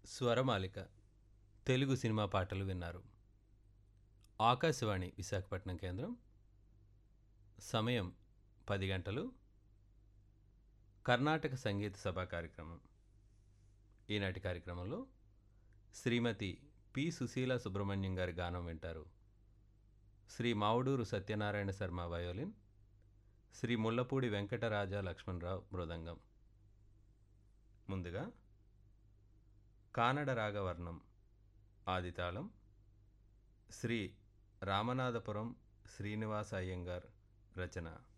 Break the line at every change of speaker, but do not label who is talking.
స్వరమాలిక Telugu cinema పాటలు విన్నారు ఆకాశవాణి విశాఖపట్నం కేంద్రం సమయం పది గంటలు కర్ణాటక సంగీత సభా కార్యక్రమం ఈనాటి కార్యక్రమంలో శ్రీమతి పి సుశీల సుబ్రహ్మణ్యం గారి గానం వింటారు శ్రీ మావుడూరు సత్యనారాయణ శర్మ వయోలిన్ శ్రీ ముల్లపూడి వెంకటరాజ లక్ష్మణరావు మృదంగం ముందుగా కానడ రాగవర్ణం ఆదితాళం శ్రీ రామనాథపురం శ్రీనివాస అయ్యంగార్ రచన